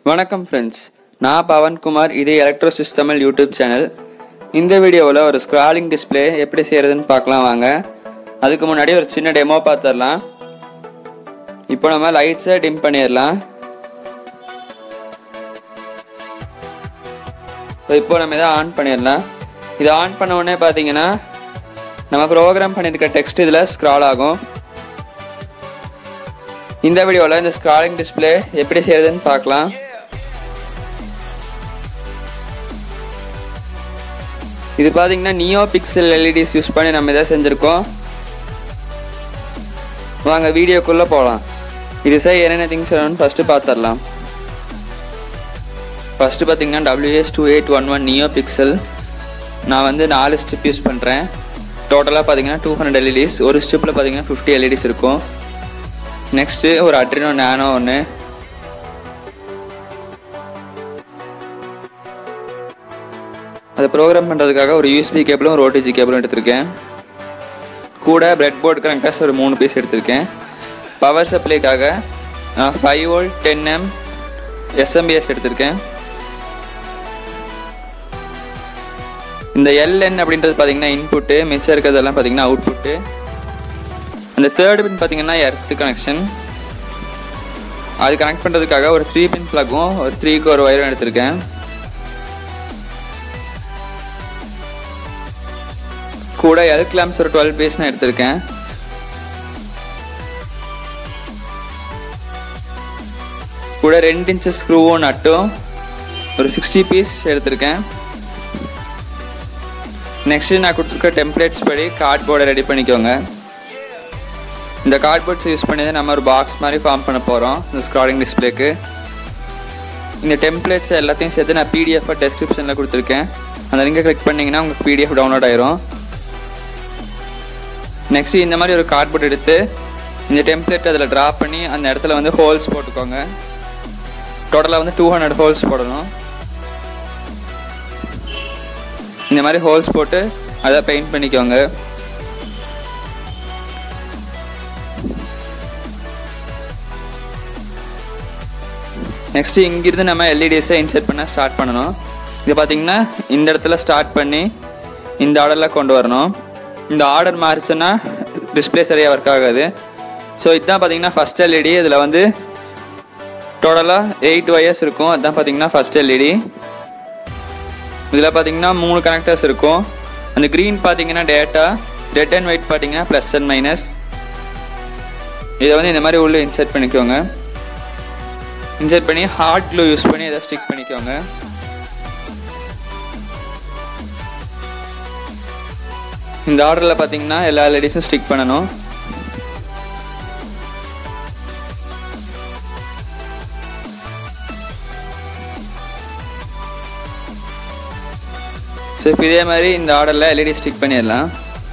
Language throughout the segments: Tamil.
வணக்கம் ஃப்ரெண்ட்ஸ் நான் பவன்குமார் இது எலக்ட்ரோ சிஸ்டமல் யூடியூப் சேனல் இந்த வீடியோவில் ஒரு ஸ்க்ராலிங் டிஸ்ப்ளே எப்படி செய்கிறதுன்னு பார்க்கலாம் வாங்க அதுக்கு முன்னாடி ஒரு சின்ன டெமோ பார்த்துடலாம் இப்போ நம்ம லைட்ஸை டிம் பண்ணிடலாம் ஸோ இப்போ நம்ம இதை ஆன் பண்ணிடலாம் இதை ஆன் பண்ண உடனே பார்த்தீங்கன்னா நம்ம ப்ரோக்ராம் பண்ணியிருக்க டெக்ஸ்ட் இதில் ஸ்க்ரால் ஆகும் இந்த வீடியோவில் இந்த ஸ்க்ராலிங் டிஸ்ப்ளே எப்படி செய்யறதுன்னு பார்க்கலாம் இது பார்த்தீங்கன்னா நியோ பிக்சல் எல்இடிஸ் யூஸ் பண்ணி நம்ம இதை செஞ்சுருக்கோம் வாங்க வீடியோக்குள்ளே போகலாம் இது செய்ய என்னென்ன திங்ஸ் வேணும்னு ஃபஸ்ட்டு பார்த்துடலாம் ஃபஸ்ட்டு பார்த்தீங்கன்னா WS two eight one one NeoPixel நான் வந்து நாலு ஸ்ட்ரிப் யூஸ் பண்ணுறேன் டோட்டலாக பார்த்தீங்கன்னா டூ ஹண்ட்ரட் எல்இடிஸ் ஒரு ஸ்ட்ரிப்பில் பார்த்தீங்கன்னா ஃபிஃப்டி எல்இடிஸ் இருக்கும் நெக்ஸ்ட்டு ஒரு அட்ரினோ நேனோ ஒன்று அதை ப்ரோக்ராம் பண்ணுறதுக்காக ஒரு யூஎஸ்பி கேபிளும் ஒரு ஓடிஜி கேபிளும் எடுத்திருக்கேன் கூட பிரெட் போர்டு கனெக்டர்ஸ் ஒரு மூணு பீஸ் எடுத்திருக்கேன் பவர் சப்ளைக்காக five volt ten M SMPS எடுத்திருக்கேன் இந்த எல்என் அப்படின்றது பார்த்தீங்கன்னா இன்புட்டு மிச்சம் இருக்கிறதெல்லாம் பார்த்தீங்கன்னா அவுட்புட்டு அந்த தேர்ட் பின் பார்த்தீங்கன்னா எர்த் கனெக்ஷன் அது கனெக்ட் பண்ணுறதுக்காக ஒரு த்ரீ பின் ப்ளக்கும் ஒரு த்ரீக்கு ஒரு ஒயரும் எடுத்திருக்கேன் கூட எல் கிளாம்ஸ் ஒரு டுவெல் பீஸ் நான் எடுத்திருக்கேன் கூட ரெண்டு இன்ச்சஸ் ஸ்க்ரூவும் நட்டும் ஒரு சிக்ஸ்டி பீஸ் எடுத்திருக்கேன் நெக்ஸ்ட் நான் கொடுத்துருக்க டெம்ப்ளேட்ஸ் படி கார்ட்போர்டை ரெடி பண்ணிக்கோங்க இந்த கார்ட்போர்ட்ஸ் யூஸ் பண்ணி தான் நம்ம ஒரு பாக்ஸ் மாதிரி ஃபார்ம் பண்ண போகிறோம் இந்த ஸ்க்ராலிங் டிஸ்பிளேக்கு இந்த டெம்ப்ளேட்ஸ் எல்லாத்தையும் சேர்த்து நான் பிடிஎஃபாக டெஸ்கிரிப்ஷனில் கொடுத்துருக்கேன் அந்த லிங்கை கிளிக் பண்ணிங்கன்னா உங்களுக்கு பிடிஎஃப் டவுன்லோட் ஆயிரும் நெக்ஸ்ட் இந்த மாதிரி ஒரு கார்ட்போர்ட் எடுத்து இந்த டெம்ப்ளேட் அதில் ட்ரா பண்ணி அந்த இடத்துல வந்து ஹோல்ஸ் போட்டுக்கோங்க டோட்டலாக வந்து டூ ஹண்ட்ரட் ஹோல்ஸ் போடணும் இந்த மாதிரி ஹோல்ஸ் போட்டு அதை பெயிண்ட் பண்ணிக்கோங்க நெக்ஸ்ட் இங்கிருந்து நம்ம எல்இடிஸை இன்சர்ட் பண்ண ஸ்டார்ட் பண்ணணும் இது பார்த்தீங்கன்னா இந்த இடத்துல ஸ்டார்ட் பண்ணி இந்த ஆர்டரில் கொண்டு வரணும் இந்த ஆர்டர் மாறிச்சுன்னா டிஸ்பிளே சரியாக ஒர்க் ஆகாது ஸோ இதுதான் பார்த்தீங்கன்னா ஃபஸ்ட் எல்இடி இதில் வந்து டோட்டலாக எயிட் ஒயர்ஸ் இருக்கும் அதுதான் பார்த்தீங்கன்னா ஃபஸ்ட் எல்இடி இதில் பார்த்தீங்கன்னா மூணு கனெக்டர்ஸ் இருக்கும் அந்த க்ரீன் பார்த்தீங்கன்னா டேட்டா ரெட் அண்ட் ஒயிட் பார்த்தீங்கன்னா ப்ளஸ் அண்ட் மைனஸ் இதை வந்து இந்த மாதிரி உள்ளே இன்சர்ட் பண்ணிக்கோங்க இன்சர்ட் பண்ணி ஹார்ட் க்ளூ யூஸ் பண்ணி இதை ஸ்டிக் பண்ணிக்கோங்க இந்த ஆர்டரில் பார்த்தீங்கன்னா எல்லா லேடிஸும் ஸ்டிக் பண்ணணும் ஸோ இப்போ இதே மாதிரி இந்த ஆர்டரில் எல்இடி ஸ்டிக் பண்ணிடலாம்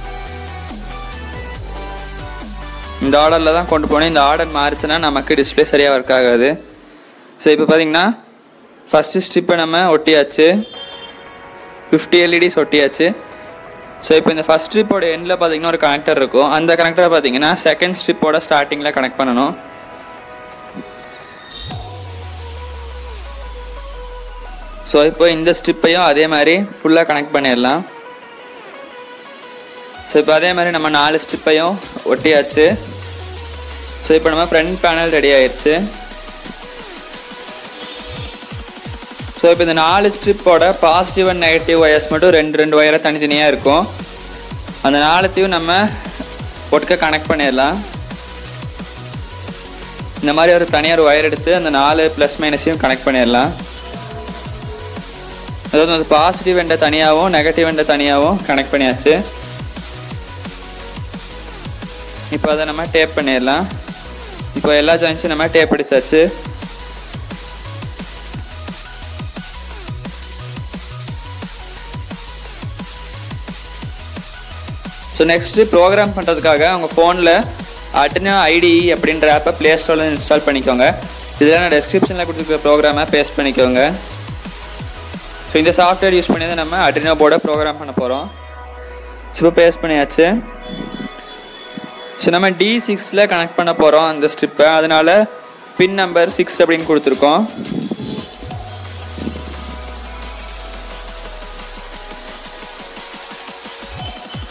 இந்த ஆர்டரில் தான் கொண்டு போனேன் இந்த ஆர்டர் மாறிச்சுன்னா நமக்கு டிஸ்பிளே சரியாக ஒர்க் ஆகாது ஸோ இப்போ பார்த்தீங்கன்னா ஃபஸ்ட்டு ஸ்ட்ரிப்பை நம்ம ஒட்டியாச்சு ஃபிஃப்டி எல்இடிஸ் ஒட்டியாச்சு ஸோ இப்போ இந்த ஃபஸ்ட் ஸ்ட்ரிப்போட எண்டில் பார்த்தீங்கன்னா ஒரு கனெக்டர் இருக்கும் அந்த கனெக்டரை பார்த்தீங்கன்னா செகண்ட் ஸ்ட்ரிப்போட ஸ்டார்டிங்கில் கனெக்ட் பண்ணணும் ஸோ இப்போ இந்த ஸ்ட்ரிப்பையும் அதே மாதிரி ஃபுல்லாக கனெக்ட் பண்ணிடலாம் ஸோ இப்போ அதே மாதிரி நம்ம நாலு ஸ்ட்ரிப்பையும் ஒட்டியாச்சு ஸோ இப்போ நம்ம ஃப்ரண்ட் பேனல் ரெடி ஆயிடுச்சு ஸோ இப்போ இந்த நாலு ஸ்ட்ரிப்போட பாசிட்டிவ் அண்ட் நெகட்டிவ் ஒயர்ஸ் மட்டும் ரெண்டு ரெண்டு ஒயரை தனித்தனியாக இருக்கும் அந்த நாலுத்தையும் நம்ம ஒட்டுக்க கனெக்ட் பண்ணிடலாம் இந்த மாதிரி ஒரு தனியாக ஒரு ஒயர் எடுத்து அந்த நாலு ப்ளஸ் மைனஸையும் கனெக்ட் பண்ணிடலாம் அதாவது அந்த பாசிட்டிவ் எண்டை தனியாகவும் நெகட்டிவ் எண்டை தனியாகவும் கனெக்ட் பண்ணியாச்சு இப்போ அதை நம்ம டேப் பண்ணிடலாம் இப்போ எல்லா ஜாயின்ஸும் நம்ம டேப் அடிச்சாச்சு ஸோ நெக்ஸ்ட்டு ப்ரோக்ராம் பண்ணுறதுக்காக உங்கள் ஃபோனில் அட்னோ ஐடி அப்படின்ற ஆப்பை ப்ளே ஸ்டோரில் இன்ஸ்டால் பண்ணிக்கோங்க இதில் நான் டெஸ்கிரிப்ஷனில் கொடுத்துருக்க ப்ரோக்ராமை பேஸ்ட் பண்ணிக்கோங்க ஸோ இந்த சாஃப்ட்வேர் யூஸ் பண்ணி தான் நம்ம அட்ரினோ போர்டை ப்ரோக்ராம் பண்ண போகிறோம் ஸோ இப்போ பேஸ்ட் பண்ணியாச்சு ஸோ நம்ம டி சிக்ஸில் கனெக்ட் பண்ண போகிறோம் அந்த ஸ்ட்ரிப்பை அதனால் பின் நம்பர் சிக்ஸ் அப்படின்னு கொடுத்துருக்கோம்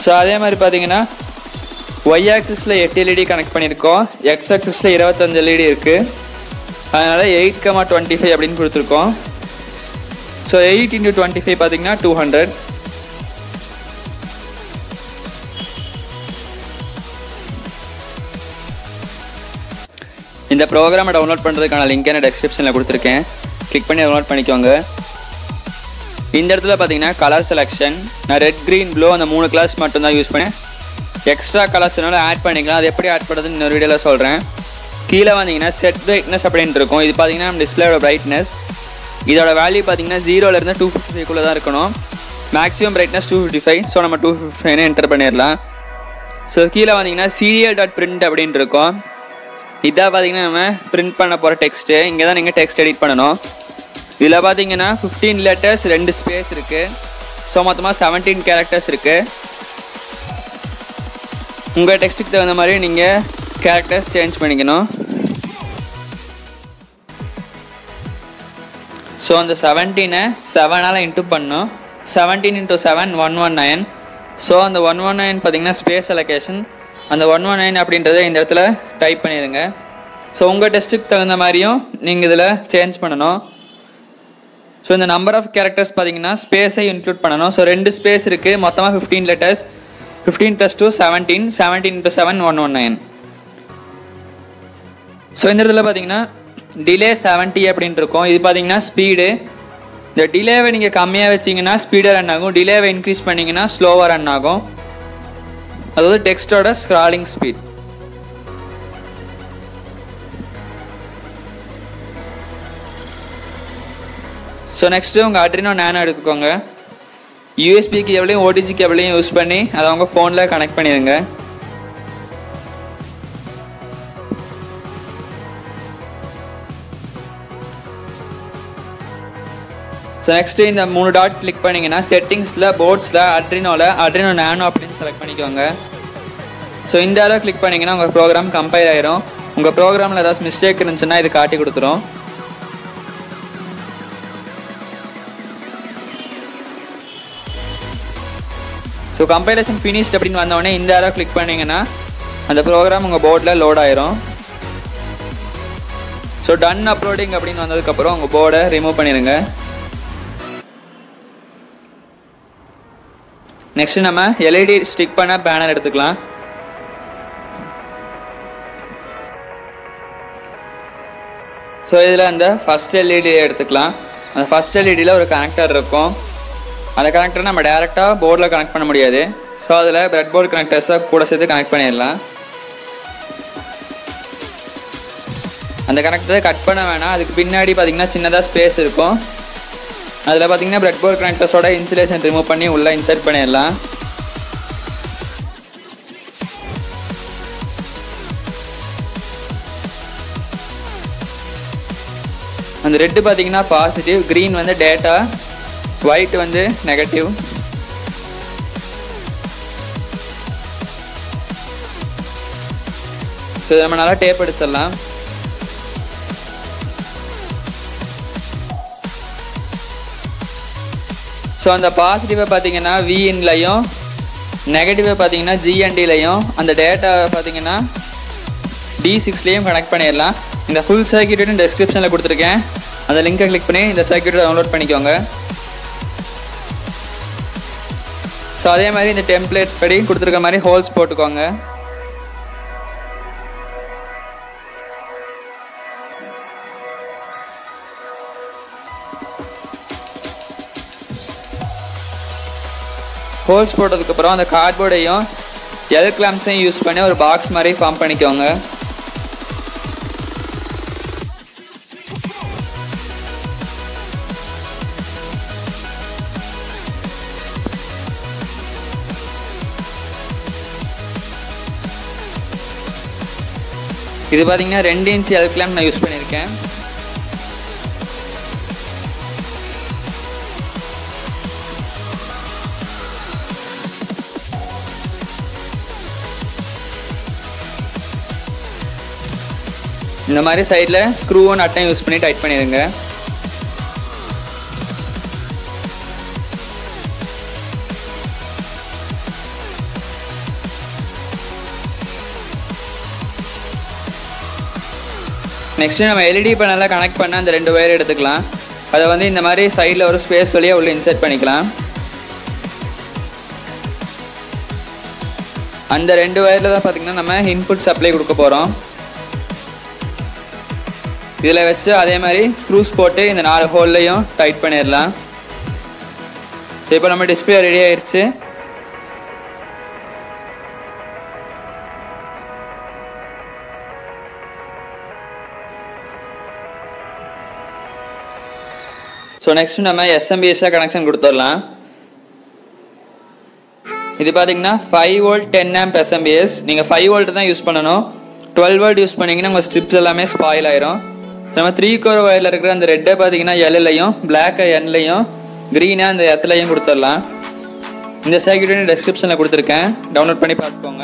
ஸோ அதே மாதிரி பார்த்தீங்கன்னா ஒய் ஆக்சிஸில் எட்டு எல்இடி கனெக்ட் பண்ணியிருக்கோம் எக்ஸ் ஆக்சிஸில் இருபத்தஞ்சு எல்இடி இருக்குது அதனால் எயிட் கமா டுவெண்ட்டி ஃபைவ் அப்படின்னு கொடுத்துருக்கோம் so eight into twenty five பார்த்தீங்கன்னா டூ ஹண்ட்ரட் இந்த ப்ரோக்ராமை டவுன்லோட் பண்ணுறதுக்கான லிங்க் நான் டெஸ்கிரிப்ஷனில் கொடுத்துருக்கேன் கிளிக் பண்ணி டவுன்லோட் பண்ணிக்கோங்க இந்த இடத்துல பார்த்தீங்கன்னா கலர் செலெக்ஷன் நான் ரெட் க்ரீன் ப்ளூ அந்த மூணு கலர்ஸ் மட்டும்தான் யூஸ் பண்ணேன் எக்ஸ்ட்ரா கலர்ஸ் என்னால் ஆட் பண்ணிக்கலாம் அது எப்படி ஆட் பண்ணுறதுன்னு இன்னொரு வீடியோவில் சொல்கிறேன் கீழே வந்தீங்கன்னா செட் பிரைட்னஸ் அப்படின்ட்டு இருக்கும் இது பார்த்தீங்கன்னா நம்ம டிஸ்பிளேயோட பிரைட்னஸ் இதோட வேல்யூ பார்த்தீங்கன்னா ஜீரோலேருந்து டூ ஃபிஃப்டி ஃபைவ்க்குள்ளே தான் இருக்கணும் maximum brightness two fifty five so நம்ம டூ ஃபிஃப்டி ஃபைவ்னு என்டர் பண்ணிடலாம் ஸோ கீழே வந்தீங்கன்னா சீரியல் டாட் பிரிண்ட் அப்படின்ட்டு இருக்கும் இதான் பார்த்தீங்கன்னா நம்ம பிரிண்ட் பண்ண போகிற டெக்ஸ்ட்டு இங்கே தான் நீங்கள் டெக்ஸ்ட் எடிட் பண்ணணும் இதில் பார்த்தீங்கன்னா ஃபிஃப்டீன் லெட்டர்ஸ் ரெண்டு ஸ்பேஸ் இருக்குது ஸோ மொத்தமாக செவன்டீன் கேரக்டர்ஸ் இருக்குது உங்கள் டெக்ஸ்ட்டுக்கு தகுந்த மாதிரி நீங்கள் கேரக்டர்ஸ் சேஞ்ச் பண்ணிக்கணும் ஸோ அந்த செவன்டீனை செவனால் இன்ட்டு பண்ணோம் seventeen into seven one one nine so அந்த ஒன் ஒன் நைன் பார்த்தீங்கன்னா ஸ்பேஸ் அலோகேஷன் அந்த ஒன் ஒன் நைன் அப்படின்றத இந்த இடத்துல டைப் பண்ணிடுங்க ஸோ உங்கள் டெஸ்ட்டுக்கு தகுந்த மாதிரியும் நீங்கள் இதில் சேஞ்ச் பண்ணணும் ஸோ இந்த நம்பர் ஆஃப் கேரக்டர்ஸ் பார்த்தீங்கன்னா ஸ்பேஸை இன்க்ளூட் பண்ணணும் ஸோ ரெண்டு ஸ்பேஸ் இருக்குது மொத்தமாக fifteen letters fifteen plus two seventeen seventeen into seven one one nine so இந்த இடத்துல பார்த்தீங்கன்னா டிலே செவன்ட்டி அப்படின்ட்டு இருக்கும் இது பார்த்தீங்கன்னா ஸ்பீடு இந்த டிலேவை நீங்கள் கம்மியாக வச்சிங்கன்னா ஸ்பீடாக ரன் ஆகும் டிலேவை இன்க்ரீஸ் பண்ணிங்கன்னா ஸ்லோவாக ரன் ஆகும் அதாவது டெக்ஸ்டோட ஸ்க்ராலிங் ஸ்பீட் ஸோ நெக்ஸ்ட்டு உங்கள் அட்ரினோ நேனோ எடுத்துக்கோங்க யூஎஸ்பி கேபிளையும் ஓடிஜி கேபிளையும் யூஸ் பண்ணி அதை அவங்க ஃபோனில் கனெக்ட் பண்ணிடுங்க ஸோ நெக்ஸ்ட்டு இந்த மூணு டாட் கிளிக் பண்ணிங்கன்னா செட்டிங்ஸில் போர்ட்ஸில் அட்ரினோவில் அட்ரினோ நேனோ அப்படின்னு செலக்ட் பண்ணிக்கோங்க ஸோ இந்த அளவு கிளிக் பண்ணிங்கன்னா உங்கள் ப்ரோக்ராம் கம்பைல் ஆயிரும் உங்கள் ப்ரோக்ராமில் ஏதாச்சும் மிஸ்டேக் இருந்துச்சுன்னா இது காட்டி கொடுத்துரும் ஸோ கம்பைலேஷன் ஃபினிஷ்ட் அப்படின்னு வந்தோடனே இந்த அளவு கிளிக் பண்ணிங்கன்னா அந்த ப்ரோக்ராம் உங்கள் போர்டில் லோட் ஆயிரும் ஸோ டன் அப்லோடிங் அப்படின்னு வந்ததுக்கப்புறம் உங்கள் போர்டை ரிமூவ் பண்ணிடுங்க நெக்ஸ்ட் நம்ம எல்இடி ஸ்டிக் பண்ண பேனர் எடுத்துக்கலாம் ஸோ இதில் அந்த ஃபஸ்ட் எல்இடி எடுத்துக்கலாம் அந்த ஃபஸ்ட் எல்இடியில் ஒரு கனெக்டர் இருக்கும் அந்த கனெக்டர் நம்ம டேரெக்டாக போர்டில் கனெக்ட் பண்ண முடியாது ஸோ அதில் பிரெட் போர்டு கனெக்டர்ஸை கூட சேர்த்து கனெக்ட் பண்ணிடலாம் அந்த கனெக்டரை கட் பண்ண வேணாம் அதுக்கு பின்னாடி பார்த்தீங்கன்னா சின்னதாக ஸ்பேஸ் இருக்கும் அதில் பார்த்தீங்கன்னா பிரெட் போர்ட் கனெக்டர்ஸோட இன்சுலேஷன் ரிமூவ் பண்ணி உள்ளே இன்சர்ட் பண்ணிடலாம் அந்த ரெட்டு பார்த்தீங்கன்னா பாசிட்டிவ் க்ரீன் வந்து டேட்டா ஒயிட் வந்து நெகட்டிவ் ஸோ நம்ம நல்லா டேப் அடிச்சிடலாம் ஸோ அந்த பாசிட்டிவை பார்த்தீங்கன்னா விஇன்லையும் நெகட்டிவை பார்த்தீங்கன்னா ஜிஎன்டிலையும் அந்த டேட்டாவை பார்த்தீங்கன்னா டி சிக்ஸ்லேயும் கனெக்ட் பண்ணிடலாம் இந்த ஃபுல் சர்க்கியூட்டும் டெஸ்கிரிப்ஷனில் கொடுத்துருக்கேன் அந்த லிங்கை கிளிக் பண்ணி இந்த சர்க்கியூட்டை டவுன்லோட் பண்ணிக்கோங்க ஸோ அதே மாதிரி இந்த டெம்ப்ளேட் படி கொடுத்துருக்க மாதிரி ஹோல்ஸ் போட்டுக்கோங்க ஹோல்ஸ் போட்டதுக்கப்புறம் அந்த கார்ட்போர்டையும் எல் கிளாம்ஸையும் யூஸ் பண்ணி ஒரு பாக்ஸ் மாதிரி ஃபார்ம் பண்ணிக்கோங்க இது பார்த்தீங்கன்னா ரெண்டு இன்ச் எல் கிளாம்ப் நான் யூஸ் பண்ணியிருக்கேன் இந்த மாதிரி சைடில் ஸ்க்ரூவும் நட்டையும் யூஸ் பண்ணி டைட் பண்ணிடுங்க நெக்ஸ்ட் நம்ம எல்இடி பேனலில் கனெக்ட் பண்ண அந்த ரெண்டு ஒயர் எடுத்துக்கலாம் அதை வந்து இந்த மாதிரி சைடில் ஒரு ஸ்பேஸ் வழியாக உள்ள இன்சர்ட் பண்ணிக்கலாம் அந்த ரெண்டு ஒயரில் தான் பார்த்தீங்கன்னா நம்ம இன்புட் சப்ளை கொடுக்க போகிறோம் இதில் வச்சு அதே மாதிரி ஸ்க்ரூஸ் போட்டு இந்த நாலு ஹோல்லையும் டைட் பண்ணிடலாம் ஸோ இப்போ நம்ம டிஸ்பிளே ரெடி ஆயிடுச்சு ஸோ நெக்ஸ்ட் நம்ம எஸ்எம்பிஎஸ்ஸாக கனெக்ஷன் கொடுத்துடலாம் இது பார்த்தீங்கன்னா five volt ten amp SMPS நீங்கள் ஃபைவ் வோல்ட் தான் யூஸ் பண்ணணும் டுவெல் வோல்ட் யூஸ் பண்ணிங்கன்னா உங்கள் ஸ்ட்ரிப்ஸ் எல்லாமே ஸ்பாயில் ஆயிரும் நம்ம த்ரீ கோர் ஒயரில் இருக்கிற அந்த ரெட்டை பார்த்தீங்கன்னா எல்லையும் பிளாக்கை என்லையும் க்ரீனாக அந்த எத்துலையும் கொடுத்துடலாம் இந்த சர்க்கியூட் டெஸ்கிரிப்ஷனில் கொடுத்துருக்கேன் டவுன்லோட் பண்ணி பார்த்துக்கோங்க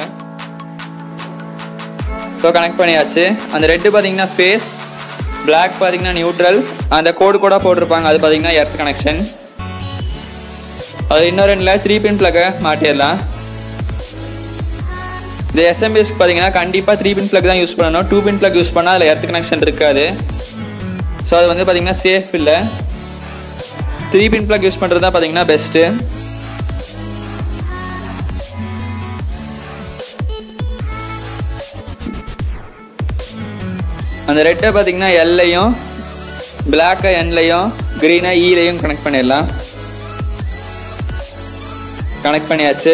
ஸோ கனெக்ட் பண்ணியாச்சு அந்த ரெட்டு பார்த்தீங்கன்னா ஃபேஸ் பிளாக் பார்த்தீங்கன்னா நியூட்ரல் அந்த கோடு கூட போட்டிருப்பாங்க அது பார்த்தீங்கன்னா எர்த் கனெக்ஷன் அது இன்னொரு ரெண்டில் த்ரீ பின் ப்ளக்கை மாட்டிடலாம் இந்த எஸ்எம்பிஎஸ்க்கு பார்த்தீங்கன்னா கண்டிப்பாக த்ரீ பின் ப்ளக் தான் யூஸ் பண்ணணும் டூ பின் ப்ளக் யூஸ் பண்ணால் அதில் எர்த் கனெக்ஷன் இருக்காது ஸோ அது வந்து பார்த்தீங்கன்னா சேஃப் இல்லை த்ரீ பின் ப்ளக் யூஸ் பண்ணுறது தான் பார்த்தீங்கன்னா பெஸ்ட்டு அந்த ரெட்டை பார்த்தீங்கன்னா எல்லையும் பிளாக்கை என்லையும் க்ரீனாக ஈலையும் கனெக்ட் பண்ணிடலாம் கனெக்ட் பண்ணியாச்சு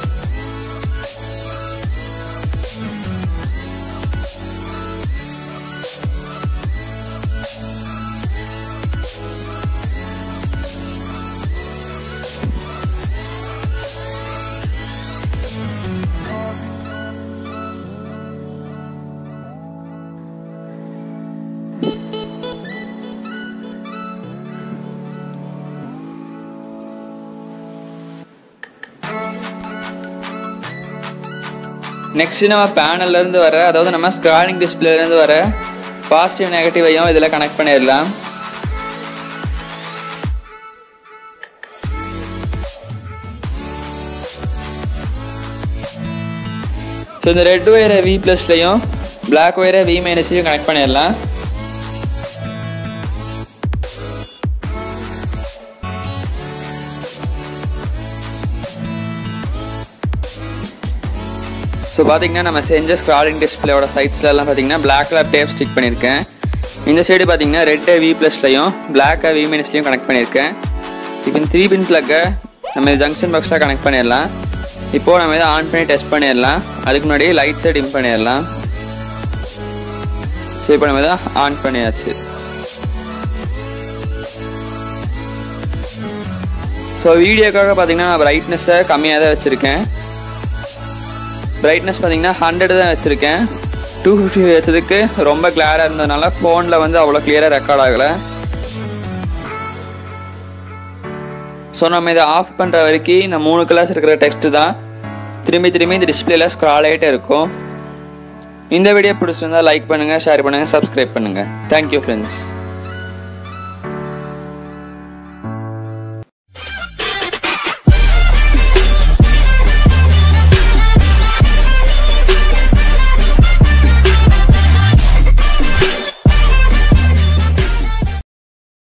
நெக்ஸ்ட் நம்ம பேனல்ல இருந்து வர அதாவது நம்ம ஸ்க்ராலிங் டிஸ்பிளேல இருந்து வர பாசிட்டிவ் நெகட்டிவையும் இதில் கனெக்ட் பண்ணிடலாம் ஸோ இந்த ரெட் ஒயரை வி ப்ளஸ்லையும் பிளாக் ஒயரை வி மைனஸ்லையும் கனெக்ட் பண்ணிடலாம் ஸோ பார்த்தீங்கன்னா நம்ம செஞ்ச ஸ்க்ராலிங் டிஸ்பிளேயோட சைட்ஸ்லலாம் பார்த்தீங்கன்னா பிளாக் கலர் டேப் ஸ்டிக் பண்ணியிருக்கேன் இந்த சைடு பார்த்தீங்கன்னா ரெட்டை வி ப்ளஸ்லையும் பிளாக்கை வி மைனஸ்லையும் கனெக்ட் பண்ணியிருக்கேன் இப்போ இந்த த்ரீ பின் ப்ளக்கை நம்ம ஜங்ஷன் பாக்ஸில் கனெக்ட் பண்ணிடலாம் இப்போது நம்ம இதை ஆன் பண்ணி டெஸ்ட் பண்ணிடலாம் அதுக்கு முன்னாடி லைட் சைடு டிம் பண்ணிடலாம் ஸோ இப்போ நம்ம இதை ஆன் பண்ணியாச்சு ஸோ வீடியோக்காக பார்த்தீங்கன்னா நான் பிரைட்னஸை கம்மியாக தான் வச்சுருக்கேன் பிரைட்னஸ் பார்த்தீங்கன்னா ஹண்ட்ரட் தான் வச்சுருக்கேன் டூ ஃபிஃப்டி வச்சதுக்கு ரொம்ப கிளியராக இருந்ததுனால ஃபோனில் வந்து அவ்வளோ கிளியராக ரெக்கார்ட் ஆகலை ஸோ நம்ம இதை ஆஃப் பண்ணுற வரைக்கும் இந்த மூணு கிளாஸ் இருக்கிற டெக்ஸ்ட்டு தான் திரும்பி திரும்பி இந்த டிஸ்பிளேல ஸ்க்ரால் ஆகிட்டே இருக்கும் இந்த வீடியோ பிடிச்சிருந்தா லைக் பண்ணுங்கள் ஷேர் பண்ணுங்கள் சப்ஸ்கிரைப் பண்ணுங்கள் தேங்க்யூ ஃப்ரெண்ட்ஸ்